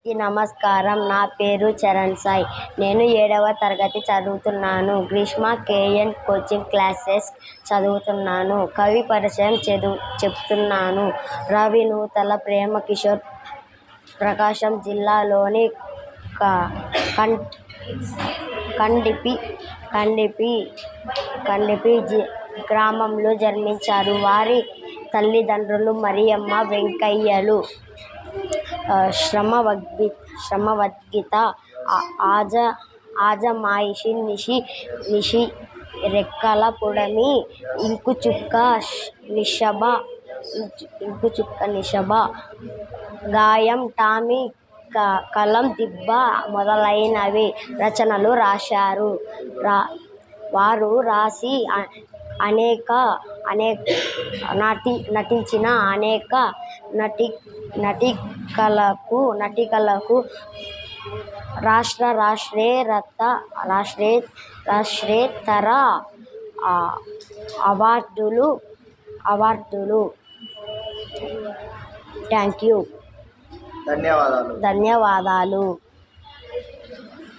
అందరికీ నమస్కారం నా పేరు చరణ్ సాయి నేను ఏడవ తరగతి చదువుతున్నాను గ్రీష్మ కేఎన్ కోచింగ్ క్లాసెస్ చదువుతున్నాను కవి పరిచయం చదువు చెప్తున్నాను రవి నూతల ప్రేమ కిషోర్ ప్రకాశం జిల్లాలోని క కం కండిపి కండిపి కండిపి జి గ్రామంలో జన్మించారు వారి తల్లిదండ్రులు మరియమ్మ వెంకయ్యలు ఆ, శ్రమవద్గి శ్రమవద్గిత ఆ- ఆజ ఆజమాయిషి నిషి నిషి రెక్కల పొడమి ఇంకు చుక్క ష్- నిషభ ఇంకు చుక్క నిషభ గాయం టామీ క కలం దిబ్బ మొదలైనవి రచనలు రాశారు రా వారు రాసి అ- అనేక అనే నటి నటించిన అనేక నటి నటికలకు నటికలకు రాష్ట్ర రాష్ట్రేరత రాష్ట్రే రాష్ట్రేతర ఆ, అవార్డులు అవార్డులు థ్యాంక్ యూ ధన్యవాదాలు ధన్యవాదాలు